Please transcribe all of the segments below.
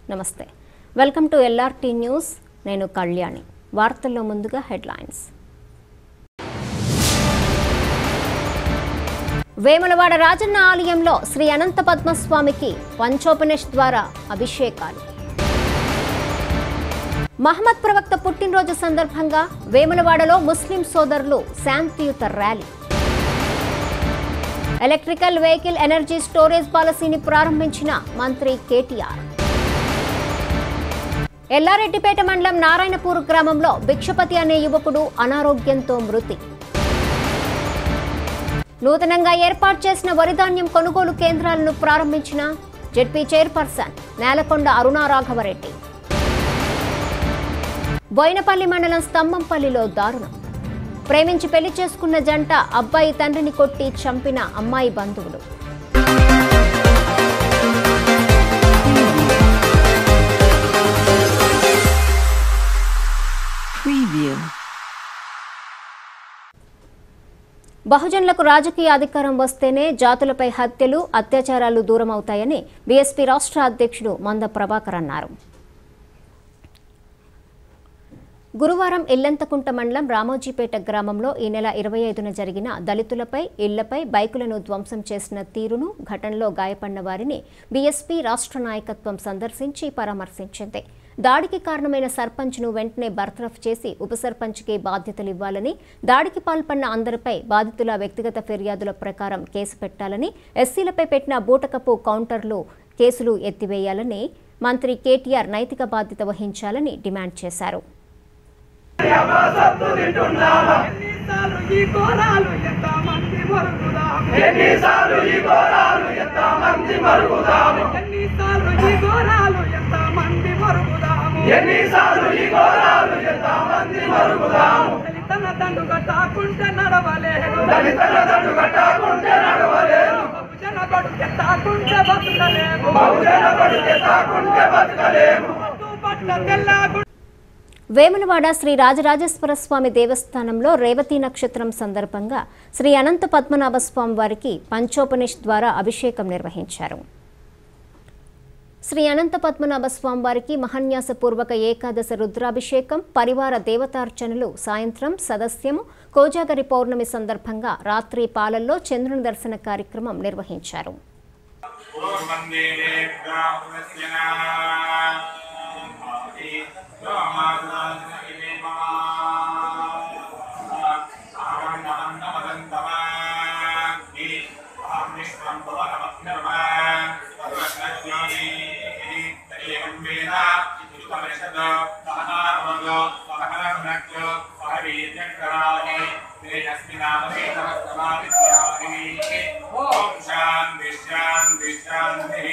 నమస్తే welcome to LRT news నేను కళ్యాణి వార్తల్లో ముందుగా హెడ్లైన్స్ వేములవాడ రాజన్న ఆలయంలో శ్రీ అనంత పద్మస్వామికి పంచోపనిష్ ద్వారా అభిషేకాలు మహమ్మద్ ప్రవక్త పుట్టినరోజు సందర్భంగా వేములవాడలో ముస్లిం సోదరులు శాంతియుత rally electrical vehicle energy storage పాలసీని ప్రారంభించిన మంత్రి కేటీఆర్ ఎల్లారెడ్డిపేట మండలం నారాయణపూర్ గ్రామంలో భిక్షపతి అనే యువకుడు అనారోగ్యంతో మృతి నూతనంగా ఏర్పాటు చేసిన వరిధాన్యం కొనుగోలు కేంద్రాలను ప్రారంభించిన జెడ్పీ చైర్పర్సన్ నేలకొండ అరుణారాఘవరెడ్డి బోయినపల్లి మండలం స్తంభంపల్లిలో దారుణం ప్రేమించి పెళ్లి చేసుకున్న జంట అబ్బాయి తండ్రిని కొట్టి చంపిన అమ్మాయి బంధువులు Preview. బహుజనులకు రాజకీయ అధికారం వస్తేనే జాతులపై హత్యలు అత్యాచారాలు దూరం అవుతాయని బీఎస్పీ రాష్ట్ర అధ్యక్షుడు మంద ప్రభాకర్ అన్నారు గురువారం ఇల్లంతకుంట మండలం రామోజీపేట గ్రామంలో ఈ నెల ఇరవై ఐదున జరిగిన దళితులపై ఇళ్లపై బైకులను ధ్వంసం చేసిన తీరును ఘటనలో గాయపడిన వారిని బీఎస్పీ రాష్ట్ర నాయకత్వం సందర్శించి పరామర్శించింది దాడికి కారణమైన సర్పంచ్ను వెంటనే బర్తరఫ్ చేసి ఉప సర్పంచ్కి బాధ్యతలు ఇవ్వాలని దాడికి పాల్పడిన అందరిపై బాధితుల వ్యక్తిగత ఫిర్యాదుల ప్రకారం కేసు పెట్టాలని ఎస్సీలపై పెట్టిన బూటకపు కౌంటర్లు కేసులు ఎత్తివేయాలని మంత్రి కేటీఆర్ నైతిక బాధ్యత వహించాలని డిమాండ్ చేశారు ఎన్నిసార్లు ఈ ఘోరాలు ఎంతమంది మరుగుదాము ఎన్నిసార్లు ఈ ఘోరాలు ఎంతమంది మరుగుదాము ఎన్నిసార్లు ఈ ఘోరాలు ఎంతమంది మరుగుదాము ఎన్నిసార్లు ఈ ఘోరాలు ఎంతమంది మరుగుదాము దళితన దండుగ తాకుంటే నడవలేదు దళితుల దండు కట్టకుంటే నడవలేదు బహుజన కొడుకు తాకుంటే బతుకలేము బహుజన పడితే తాకుంటే బతకలేము పట్టు పట్ల తెల్లాగు వేములవాడ శ్రీ రాజరాజేశ్వర స్వామి దేవస్థానంలో రేవతి నక్షత్రం సందర్భంగా శ్రీ అనంత పద్మనాభ స్వామి వారికి పంచోపనిష్ ద్వారా అభిషేకం నిర్వహించారు శ్రీ అనంత పద్మనాభ స్వామి వారికి మహన్యాసపూర్వక ఏకాదశ రుద్రాభిషేకం పరివార దేవతార్చనలు సాయంత్రం సదస్యము కోజాగరి పౌర్ణమి సందర్భంగా రాత్రి పాలల్లో చంద్రుని దర్శన కార్యక్రమం నిర్వహించారు ఓం శాంతి శాంతి శాంతి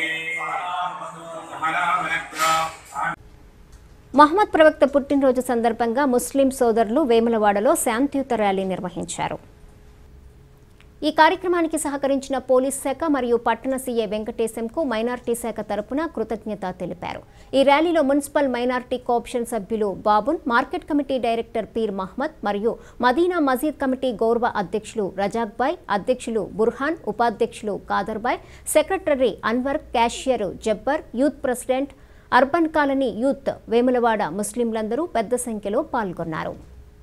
మహమ్మద్ ప్రవక్త పుట్టినరోజు సందర్భంగా ముస్లిం సోదరులు వేములవాడలో శాంతియుత ర్యాలీ నిర్వహించారు ఈ కార్యక్రమానికి సహకరించిన పోలీస్ శాఖ మరియు పట్టణ సీఏ వెంకటేశంకు మైనార్టీ శాఖ తరపున కృతజ్ఞత తెలిపారు ఈ ర్యాలీలో మున్సిపల్ మైనార్టీ కోఆప్షన్ సభ్యులు Babun market committee director Peer Mohammed మరియు మదీనా మజీద్ కమిటీ గౌరవ అధ్యక్షులు రజాక్ బాయ్ అధ్యక్షులు బుర్హాన్ ఉపాధ్యక్షులు Khader bhai secretary Anwar cashier Jabbar youth president urban colony youth Vemulawada ముస్లింలందరూ పెద్ద సంఖ్యలో పాల్గొన్నారు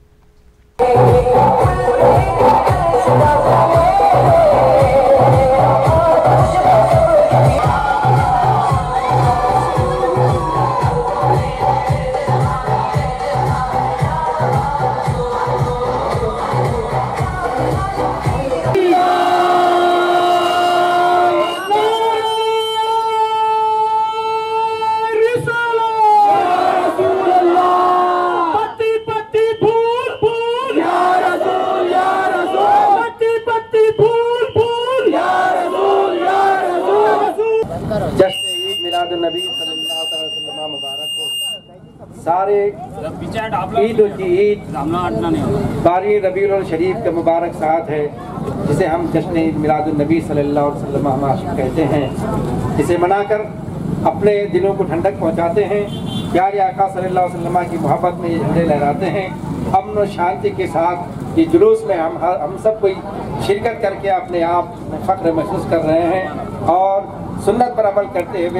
పత్తి పత్తి ఫూల్ ఫూల్ యా రసూల్ యా రసూల్ పత్తి పత్తి ఫూల్ ఫూల్ యా రసూల్ యా రసూల్ जश्न ईद मिलाद नबी सल्लल्लाहु अलैहि वसल्लम मुबारक हो सारे ईद की ईद बारी रबीउल शरीफ का मुबारक साथ है जिसे हम जश्न ईद मिलाद नबी सल्लल्लाहु अलैहि वसल्लम माशूक कहते हैं इसे मनाकर अपने दिलों को ठंडक पहुंचाते हैं प्यारे आका सल्लल्लाहु अलैहि वसल्लम की मोहब्बत में ये झंडे लहराते हैं अमन और शांति के साथ ये जुलूस में हम हम सब कोई शिरकत करके अपने आप में फ़ख्र महसूस कर रहे हैं और सुन्नत पर अमल करते हुए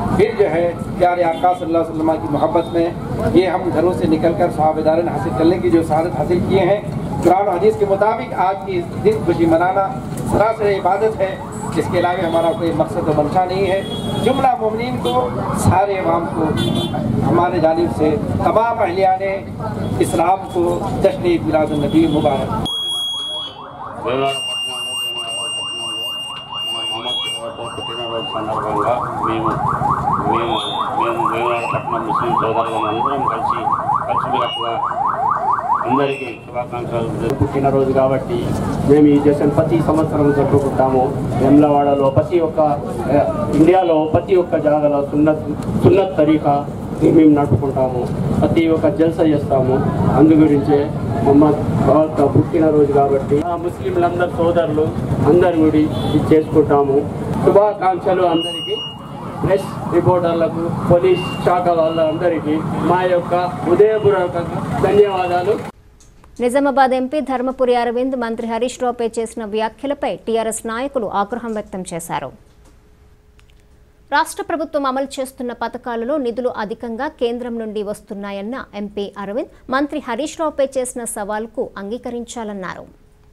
फिर जो है प्यारे आका सल्लल्लाहु अलैहि वसल्लम की मोहब्बत में ये हम घरों से निकलकर साहबेदारन हासिल करने की जो सादत हासिल किए हैं कुरान और हदीस के मुताबिक आज की इस दिन खुशी मनाना सरासर इबादत है इसके अलावा हमारा कोई मकसद और मंशा नहीं है जुमला मोमिन को सारे अवाम को हमारे जानिब से तमाम अहलियान इस्लाम को जश्न मिलादुलनबी मुबारक వేలాడ పట్టణంలో వేలాడ పట్టణంలో మా మహమ్మద్ పుట్టినరోజు సందర్భంగా మేము మేము మేము వేలాడ పట్టణం ముస్లిం సోదరులు అందరం కలిసి కలిసిమెలిసిగా అందరికీ శుభాకాంక్షలు పుట్టినరోజు కాబట్టి మేము ఈ దేశం ప్రతి సంవత్సరం జరుపుకుంటాము వెమ్లవాడలో ప్రతి ఒక్క ఆ, ఇండియాలో ప్రతి ఒక్క జాగాలో సున్నత్ సున్నత్ తరీకా మేము నడుపుకుంటాము ప్రతి ఒక్క జల్సా చేస్తాము అందు గురించే మహమ్మద్ భగవత్ పుట్టినరోజు కాబట్టి ఆ ముస్లింలందరూ సోదరులు అందరు గుడి ఇది చేసుకుంటాము శుభాకాంక్షలు అందరికీ ప్రెస్ రిపోర్టర్లకు పోలీస్ శాఖ వాళ్ళందరికీ మా యొక్క ఉదయపూర్వక ధన్యవాదాలు నిజామాబాద్ ఎంపీ ధర్మపురి అరవింద్ మంత్రి హరీష్ రావుపై చేసిన వ్యాఖ్యలపై టీఆర్ఎస్ నాయకులు ఆగ్రహం వ్యక్తం చేశారు రాష్ట్ర ప్రభుత్వం అమలు చేస్తున్న పథకాలలో నిధులు అధికంగా కేంద్రం నుండి వస్తున్నాయన్న ఎంపీ అరవింద్ మంత్రి హరీష్ రావుపై చేసిన సవాల్కు అంగీకరించాలన్నారు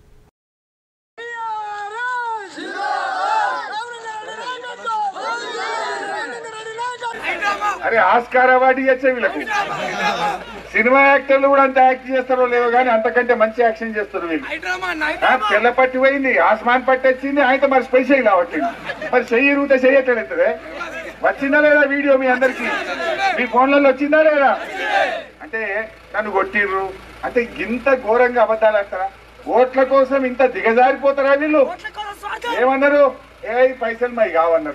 అరే ఆస్కార్ అవార్డు ఇచ్చే వీళ్ళకు సినిమా యాక్టర్లు కూడా అంత యాక్ట్ చేస్తారో లేవో కానీ అంతకంటే మంచి యాక్షన్ చేస్తారు వీళ్ళు ఆ, తెల్ల పట్టి పోయింది ఆస్మాన్ పట్టి వచ్చింది ఆయన మరి స్పెషల్ కాబట్టి మరి చెయ్యి రూతే చెయ్యట్లేదు వచ్చిందా లేదా వీడియో మీ అందరికి మీ ఫోన్లలో వచ్చిందా లేదా అంటే నన్ను కొట్టిర్రు అంటే ఇంత ఘోరంగా అబద్ధాలు అంటారా ఓట్ల కోసం ఇంత దిగజారిపోతారా వీళ్ళు ఏమన్నారు ఏ పైసలు మై కావన్నారు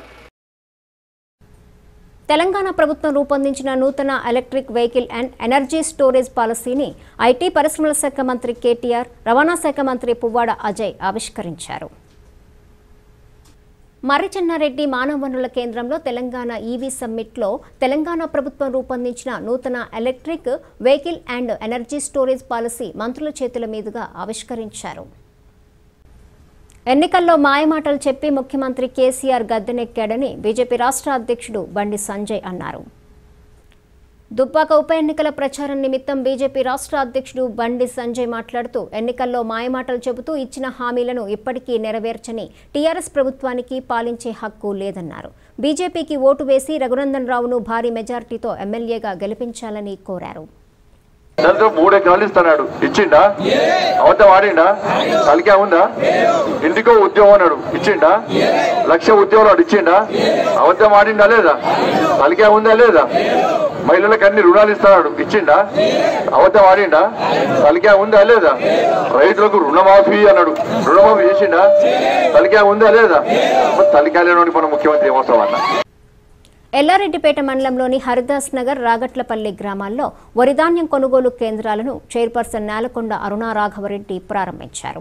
తెలంగాణ ప్రభుత్వం రూపొందించిన నూతన electric vehicle and energy storage పాలసీని ఐటీ పరిశ్రమల శాఖ మంత్రి కేటీఆర్ రవాణా శాఖ మంత్రి పువ్వాడ అజయ్ ఆవిష్కరించారు మర్రిచెన్నారెడ్డి మానవ వనరుల కేంద్రంలో తెలంగాణ ఈవీ సమ్మిట్లో తెలంగాణ ప్రభుత్వం రూపొందించిన నూతన electric vehicle and energy storage policy మంత్రుల చేతుల మీదుగా ఆవిష్కరించారు ఎన్నికల్లో మాయమాటలు చెప్పి ముఖ్యమంత్రి కేసీఆర్ గద్దెనెక్కాడని బీజేపీ రాష్ట్ర అధ్యక్షుడు బండి సంజయ్ అన్నారు దుబ్బాక ఉప ఎన్నికల ప్రచారం నిమిత్తం బీజేపీ రాష్ట్ర అధ్యక్షుడు బండి సంజయ్ మాట్లాడుతూ ఎన్నికల్లో మాయమాటలు చెబుతూ ఇచ్చిన హామీలను ఇప్పటికీ నెరవేర్చని టీఆర్ఎస్ ప్రభుత్వానికి పాలించే హక్కు లేదన్నారు బీజేపీకి ఓటు వేసి రఘునందన్ రావును భారీ మెజార్టీతో ఎమ్మెల్యేగా గెలిపించాలని కోరారు దాంతో మూడు ఎకరాలు ఇస్తున్నాడు ఇచ్చిండా అబద్ధం ఆడిండా కలికా ఉందా ఇంటికో ఉద్యోగం అన్నాడు ఇచ్చిండా లక్ష ఉద్యోగాలు ఇచ్చిండా అబద్ధం ఆడిండా లేదా కలికా ఉందా లేదా మహిళలకు అన్ని రుణాలు ఇస్తున్నాడు ఇచ్చిండా అబద్ధం ఆడిండా కలికా ఉందా లేదా రైతులకు రుణమాఫీ అన్నాడు రుణమాఫీ చేసిండా కలికా ఉందా లేదా మరి తలికా లేనోడి మన ముఖ్యమంత్రి ఏమవసరం అన్న ఎల్లారెడ్డిపేట మండలంలోని హరిదాస్ నగర్ రాగట్లపల్లి గ్రామాల్లో వరిధాన్యం కొనుగోలు కేంద్రాలను చైర్పర్సన్ నేలకొండ అరుణా రాఘవరెడ్డి ప్రారంభించారు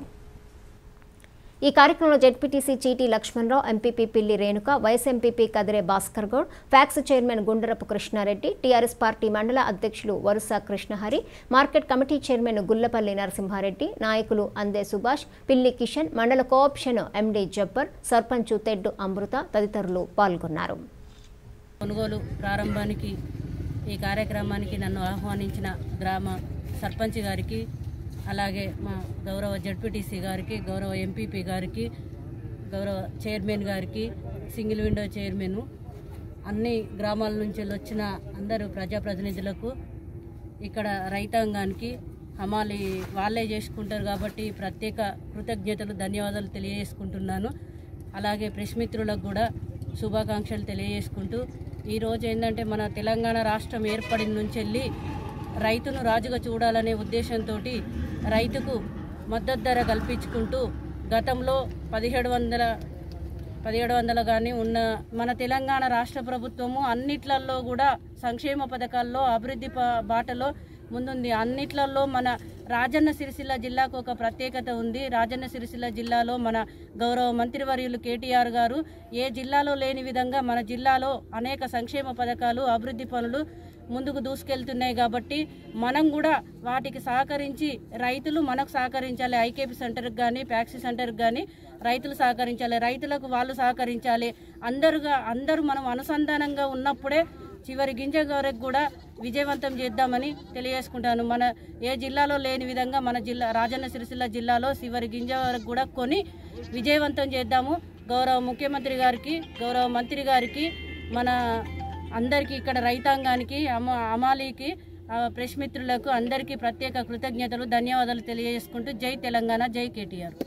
ఈ కార్యక్రమంలో ZPTC Chiti Lakshmanarao MPP Pilli Renuka vice MPP Kadire Bhaskar Goud PACS chairman Gundarapu Krishnareddy TRS party మండల అధ్యక్షులు Varusa Krishnahari market committee chairman Gullapalli Narasimhareddy నాయకులు అందే సుభాష్ పిల్లి కిషన్ మండల కోఆప్షన్ ఎండీ జబ్బర్ సర్పంచు తెడ్డు అమృత తదితరులు పాల్గొన్నారు కొనుగోలు ప్రారంభానికి ఈ కార్యక్రమానికి నన్ను ఆహ్వానించిన గ్రామ సర్పంచ్ గారికి అలాగే మా గౌరవ జడ్పీటీసీ గారికి గౌరవ ఎంపీపీ గారికి గౌరవ చైర్మన్ గారికి సింగిల్ విండో చైర్మన్ అన్ని గ్రామాల నుంచి వచ్చిన అందరూ ప్రజాప్రతినిధులకు ఇక్కడ రైతాంగానికి హమాలి వాళ్ళే చేసుకుంటారు కాబట్టి ప్రత్యేక కృతజ్ఞతలు ధన్యవాదాలు తెలియజేసుకుంటున్నాను అలాగే ప్రెస్ మిత్రులకు కూడా శుభాకాంక్షలు తెలియజేసుకుంటూ ఈరోజు ఏంటంటే మన తెలంగాణ రాష్ట్రం ఏర్పడిన నుంచి వెళ్ళి రైతును రాజుగా చూడాలనే ఉద్దేశంతో రైతుకు మద్దతు ధర కల్పించుకుంటూ గతంలో పదిహేడు వందల పదిహేడు వందలు కానీ ఉన్న మన తెలంగాణ రాష్ట్ర ప్రభుత్వము అన్నిట్లలో కూడా సంక్షేమ పథకాల్లో అభివృద్ధి ప- బాటలో ముందుంది అన్నిట్లలో మన రాజన్న సిరిసిల్ల జిల్లాకు ఒక ప్రత్యేకత ఉంది రాజన్న సిరిసిల్ల జిల్లాలో మన గౌరవ మంత్రివర్యులు కేటీఆర్ గారు ఏ జిల్లాలో లేని విధంగా మన జిల్లాలో అనేక సంక్షేమ పథకాలు అభివృద్ధి పనులు ముందుకు దూసుకెళ్తున్నాయి కాబట్టి మనం కూడా వాటికి సహకరించి రైతులు మనకు సహకరించాలి ఐకేపీ సెంటర్కి కానీ ప్యాక్సీ సెంటర్కి కానీ రైతులు సహకరించాలి రైతులకు వాళ్ళు సహకరించాలి అందరుగా అందరూ మనం అనుసంధానంగా ఉన్నప్పుడే చివరి గింజ వరకు కూడా విజయవంతం చేద్దామని తెలియజేసుకుంటాను మన ఏ జిల్లాలో లేని విధంగా మన జిల్లా రాజన్న సిరిసిల్ల జిల్లాలో చివరి గింజ వరకు కూడా కొని విజయవంతం చేద్దాము గౌరవ ముఖ్యమంత్రి గారికి గౌరవ మంత్రి గారికి మన అందరికీ ఇక్కడ రైతాంగానికి అమ అమాలీకి ఆ, ప్రెస్ మిత్రులకు అందరికీ ప్రత్యేక కృతజ్ఞతలు ధన్యవాదాలు తెలియజేసుకుంటూ జై తెలంగాణ జై కేటీఆర్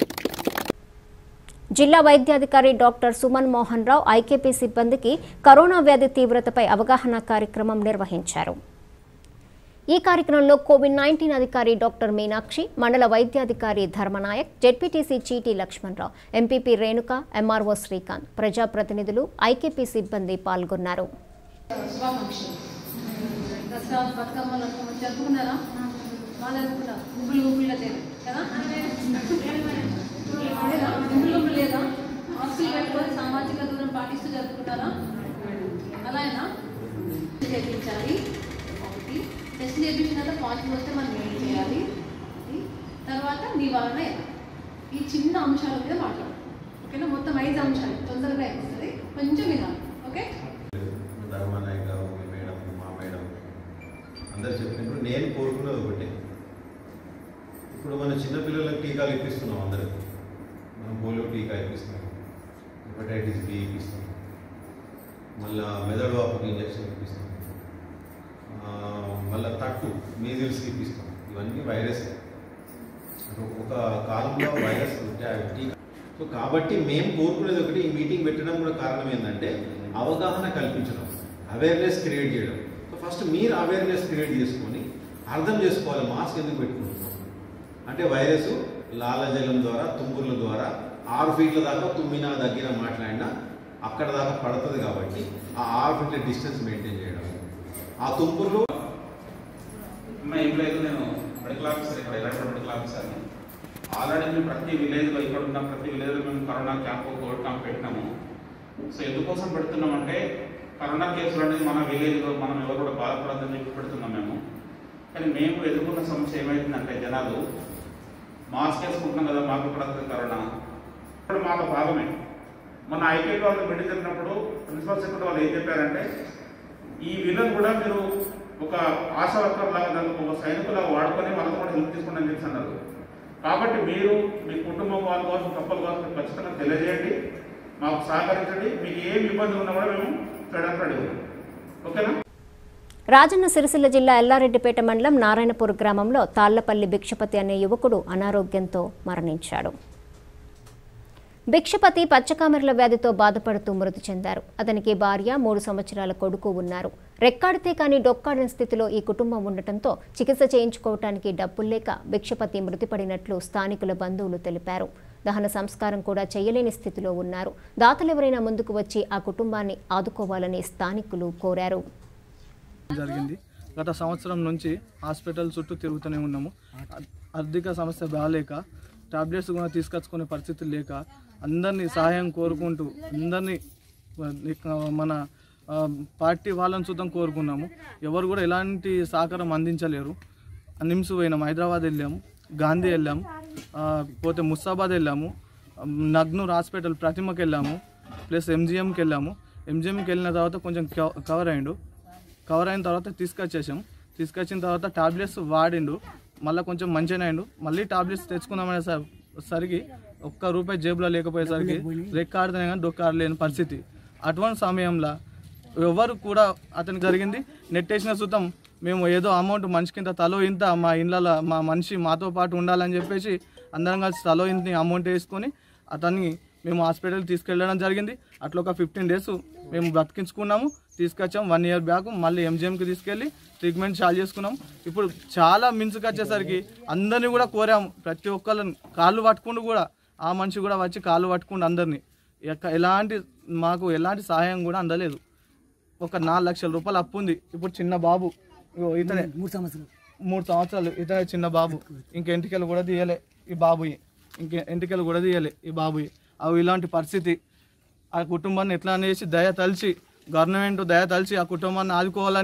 జిల్లా వైద్యాధికారి డాక్టర్ సుమన్ మోహన్ రావు ఐకేపీ సిబ్బందికి కరోనా వ్యాధి తీవ్రతపై అవగాహన కార్యక్రమం నిర్వహించారు ఈ కార్యక్రమంలో కోవిడ్ నైన్టీన్ అధికారి డాక్టర్ మీనాక్షి మండల వైద్యాధికారి Dharmanayak ZPTC Chiti Lakshmanarao MPP Renuka MRO Srikanth ప్రజాప్రతినిధులు ఐకేపీ సిబ్బంది పాల్గొన్నారు దసరా బతుకమ్మలు జరుపుకున్నారా బాగా జరుపుకున్నారు గుంపులు గుంపులు లేదు కదా లేదా? గుంపులు గుంపులు లేదా మాస్కులు పెట్టుకొని సామాజిక దూరం పాటిస్తూ జరుపుకుంటారా అలాగేనా చేయించాలి ఒకటి టెస్ట్ చేయించిన తర్వాత పాజిటివ్ వస్తే మనం ఏం చేయాలి ఒకటి. తర్వాత నివారణ ఎలా? ఈ చిన్న అంశాల మీద మాట్లాడాలి ఓకేనా మొత్తం ఐదు అంశాలు తొందరగా అయిపోతుంది కొంచెం వినాలి ఓకే ధర్మానాయక్ గారు మీ మేడం మా మేడం అందరు చెప్పినప్పుడు నేను కోరుకున్నది ఒకటే ఇప్పుడు మన చిన్నపిల్లలకు టీకాలు ఇప్పిస్తున్నాం అందరికి మనం పోలియో టీకా ఇప్పిస్తున్నాం హెపటైటిస్ బి ఇప్పిస్తున్నాం మళ్ళా మెదడు వాపుకి ఇంజక్షన్ ఇప్పిస్తాం ఆ, మళ్ళా తట్టు మీజిల్స్కి ఇప్పిస్తాం ఇవన్నీ వైరస్ ఒక కాలంలో వైరస్ ఉంటే అవి టీకా సో కాబట్టి మేము కోరుకునేది ఒకటి ఈ మీటింగ్ పెట్టడం కూడా కారణం ఏంటంటే అవగాహన కల్పించడం అవేర్నెస్ క్రియేట్ చేయడం సో ఫస్ట్ మీరు అవేర్నెస్ క్రియేట్ చేసుకొని అర్థం చేసుకోవాలి మాస్క్ ఎందుకు పెట్టుకుంటున్నాం అంటే వైరస్ లాలజలం ద్వారా తుంపుర్ల ద్వారా ఆరు ఫీట్ల దాకా తుమ్మినా దగ్గర మాట్లాడినా అక్కడ దాకా పడుతుంది కాబట్టి ఆ ఆరు ఫీట్ల డిస్టెన్స్ మెయింటైన్ చేయడం ఆ తుంపుర్లు అమ్మ ఏం లేదు నేను మెడికల్ ఆఫీసర్ ఇక్కడ ఎలక్ట్రల్ మెడికల్ ఆఫీసర్ని ఆల్రెడీ మేము ప్రతి విలేజ్లో ఇక్కడ ఉన్న ప్రతి విలేజ్లో మేము కరోనా క్యాంపు కోవిడ్ క్యాంప్ పెట్టినాము సో ఎందుకోసం పెడుతున్నామంటే కరోనా కేసులు అనేది మన విలేజ్లో మనం ఎవరు కూడా బాధపడద్దని చెప్పి పెడుతున్నాం మేము కానీ మేము ఎదుర్కొన్న సమస్య ఏమైందంటే జనాలు మాస్క్ వేసుకుంటున్నాం కదా మాకు కూడా వస్తుంది కరోనా ఇప్పుడు మాకు భాగమే మన ఐపీఎల్ వాళ్ళు మీటింగ్ జరిగినప్పుడు ప్రిన్సిపల్ సెక్రటరీ వాళ్ళు ఏం చెప్పారంటే ఈ వీళ్ళని కూడా మీరు ఒక ఆశా వర్కర్ లాగా దాన్ని ఒక సైనికులాగా వాడుకొని వాళ్ళతో కూడా హెల్ప్ తీసుకోండి అని చెప్పి అన్నారు కాబట్టి మీరు మీ కుటుంబం వాళ్ళ కోసం కప్పల కోసం మీరు ఖచ్చితంగా తెలియజేయండి మాకు సహకరించండి మీకు ఏం ఇబ్బంది ఉన్నా కూడా మేము చేయడానికి రెడీ ఉన్నాం ఓకేనా రాజన్న సిరిసిల్ల జిల్లా ఎల్లారెడ్డిపేట మండలం నారాయణపూర్ గ్రామంలో తాళ్లపల్లి భిక్షపతి అనే యువకుడు అనారోగ్యంతో మరణించాడు భిక్షపతి పచ్చకామెరల వ్యాధితో బాధపడుతూ మృతి చెందారు అతనికి భార్య మూడు సంవత్సరాల కొడుకు ఉన్నారు రెక్కాడితే కానీ డొక్కాడని స్థితిలో ఈ కుటుంబం ఉండటంతో చికిత్స చేయించుకోవటానికి డబ్బులు లేక భిక్షపతి మృతిపడినట్లు స్థానికుల బంధువులు తెలిపారు దహన సంస్కారం కూడా చేయలేని స్థితిలో ఉన్నారు దాతలెవరైనా ముందుకు వచ్చి ఆ కుటుంబాన్ని ఆదుకోవాలని స్థానికులు కోరారు జరిగింది గత సంవత్సరం నుంచి హాస్పిటల్ చుట్టూ తిరుగుతూనే ఉన్నాము ఆ- ఆర్థిక సమస్య బాగాలేక టాబ్లెట్స్ కూడా తీసుకొచ్చుకునే పరిస్థితి లేక అందరినీ సహాయం కోరుకుంటూ అందరినీ ఇక మన ఆ, పార్టీ వాళ్ళని చూద్దాం కోరుకున్నాము ఎవరు కూడా ఎలాంటి సహకారం అందించలేరు నిమ్స్ పోయినాము హైదరాబాద్ వెళ్ళాము గాంధీ వెళ్ళాము ఆ, పోతే ముస్తాబాద్ వెళ్ళాము నగ్నూర్ హాస్పిటల్ ప్రతిమకి వెళ్ళాము ప్లస్ ఎంజిఎంకి వెళ్ళాము ఎంజిఎంకి వెళ్ళిన తర్వాత కొంచెం కవ- కవర్ అయ్యిండు కవర్ అయిన తర్వాత తీసుకొచ్చేసాం తీసుకొచ్చిన తర్వాత టాబ్లెట్స్ వాడిండు మళ్ళీ కొంచెం మంచిగానే అయిండు మళ్ళీ టాబ్లెట్స్ తెచ్చుకుందామనే స- సరికి ఒక్క రూపాయి జేబులో లేకపోయేసరికి రెక్క ఆడితేనే కానీ డొక్క ఆడలేని పరిస్థితి అటువంటి సమయంలో ఎవరు కూడా అతనికి జరిగింది నెట్టేసిన సుతం మేము ఏదో అమౌంట్ మనిషి కింద తలో ఇంత మా ఇళ్ళలో మా మనిషి మాతో పాటు ఉండాలని చెప్పేసి అందరం కలిసి తలో ఇంత అమౌంట్ వేసుకొని అతన్ని మేము హాస్పిటల్కి తీసుకెళ్ళడం జరిగింది అట్లా ఒక ఫిఫ్టీన్ డేస్ మేము బ్రతికించుకున్నాము తీసుకొచ్చాం వన్ ఇయర్ బ్యాక్ మళ్ళీ ఎంజిఎంకి తీసుకెళ్ళి ట్రీట్మెంట్ చాలు చేసుకున్నాం ఇప్పుడు చాలా మించుకు వచ్చేసరికి అందరినీ కూడా కోరాము ప్రతి ఒక్కళ్ళని కాళ్ళు పట్టుకుంటూ కూడా ఆ మనిషి కూడా వచ్చి కాళ్ళు పట్టుకుంటూ అందరినీ ఎక్క- ఎలాంటి మాకు ఎలాంటి సహాయం కూడా అందలేదు ఒక నాలుగు లక్షల రూపాయలు అప్పు ఉంది ఇప్పుడు చిన్న బాబు ఇగో ఇతనే మూడు సంవత్సరాలు మూడు సంవత్సరాలు ఇతనే చిన్న బాబు ఇంక ఎంటికలు కూడా తీయలే ఈ బాబుయి ఇంక ఎంటికలు కూడా తీయలే ఈ బాబుయి అవి ఇలాంటి పరిస్థితి ఆ కుటుంబాన్ని ఎట్లా అనేసి దయ తలిచి గవర్నమెంట్ దయ తలిచి ఆ కుటుంబాన్ని ఆదుకోవాలని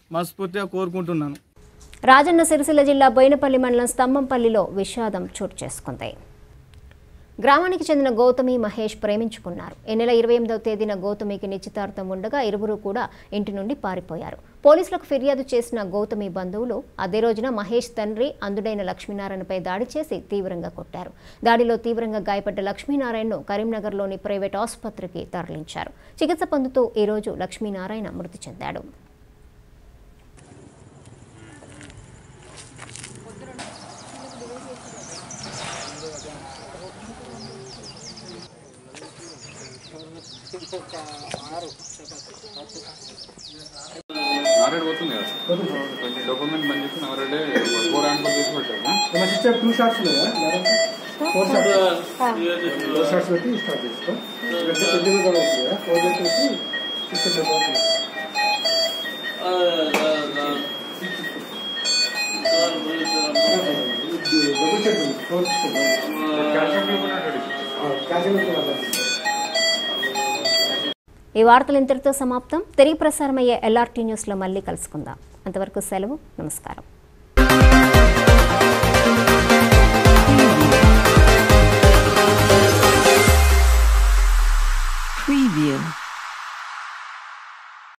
మనస్ఫూర్తిగా కోరుకుంటున్నాను రాజన్న సిరిసిల్ల జిల్లా బోయినపల్లి మండలం స్తంభంపల్లిలో విషాదం చోటు చేసుకుంది గ్రామానికి చెందిన గౌతమి మహేష్ ప్రేమించుకున్నారు ఈ నెల ఇరవై ఎనిమిదవ తేదీన గౌతమికి నిశ్చితార్థం ఉండగా ఇరువురు కూడా ఇంటి నుండి పారిపోయారు పోలీసులకు ఫిర్యాదు చేసిన గౌతమి బంధువులు అదే రోజున మహేష్ తండ్రి అందుడైన లక్ష్మీనారాయణపై దాడి చేసి తీవ్రంగా కొట్టారు దాడిలో తీవ్రంగా గాయపడ్డ లక్ష్మీనారాయణను కరీంనగర్లోని ప్రైవేట్ ఆసుపత్రికి తరలించారు చికిత్స పొందుతూ ఈ రోజు లక్ష్మీనారాయణ మృతి చెందాడు నారేడు పోతుంది కదా కొంచెం డాక్యుమెంట్ బంద్ చేసి నారేడే ఫోర్ యాంపుల్ తీసి పెట్టారు మన సిస్టర్ టూ షార్ట్స్ లేదా ఫోర్ షార్ట్స్ ఫోర్ షార్ట్స్ పెట్టి స్టార్ట్ చేసుకో ఇక్కడ పెద్ద కూడా అవుతుంది కదా ఫోర్ పెట్టేసి సిస్టర్ బాగుంటుంది డబుల్ సెట్ ఫోర్ క్యాల్షియం ఈ వార్తలు ఇంతటితో సమాప్తం తిరిగి ప్రసారమయ్యే ఎల్ఆర్టీ న్యూస్లో మళ్ళీ కలుసుకుందాం అంతవరకు సెలవు నమస్కారం